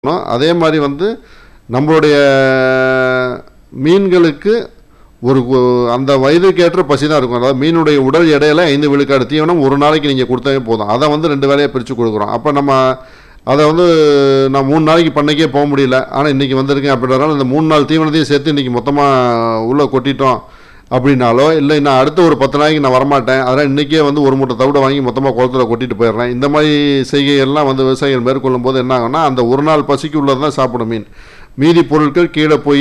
இருக்கணும். அதே மாதிரி வந்து நம்மளுடைய மீன்களுக்கு ஒரு கு- அந்த வயதுக்கேற்ற பசி தான் இருக்கும் அதாவது மீனுடைய உடல் எடையில ஐந்து விழுக்காடு தீவனம் ஒரு நாளைக்கு நீங்கள் கொடுத்தாவே போதும் அதை வந்து ரெண்டு வேலையாக பிரித்து கொடுக்குறோம் அப்போ நம்ம அதை வந்து நான் மூணு நாளைக்கு பண்ணைக்கே போக முடியல ஆனால் இன்றைக்கி வந்திருக்கேன் அப்படின்றனால இந்த மூணு நாள் தீவனத்தையும் சேர்த்து இன்றைக்கி மொத்தமாக உள்ளே கொட்டிட்டோம் அப்படின்னாலோ இல்லை நான் அடுத்த ஒரு பத்து நாளைக்கு நான் வரமாட்டேன் அதனால் இன்றைக்கே வந்து ஒரு மூட்டை தவிட வாங்கி மொத்தமாக குளத்துல கொட்டிட்டு போயிடுறேன் இந்த மாதிரி செய்கைகள்லாம் வந்து விவசாயிகள் மேற்கொள்ளும் போது என்ன ஆகும்னா அந்த ஒரு நாள் பசிக்கு உள்ளது தான் சாப்பிடும் மீன் மீதி பொருட்கள் கீழே போய்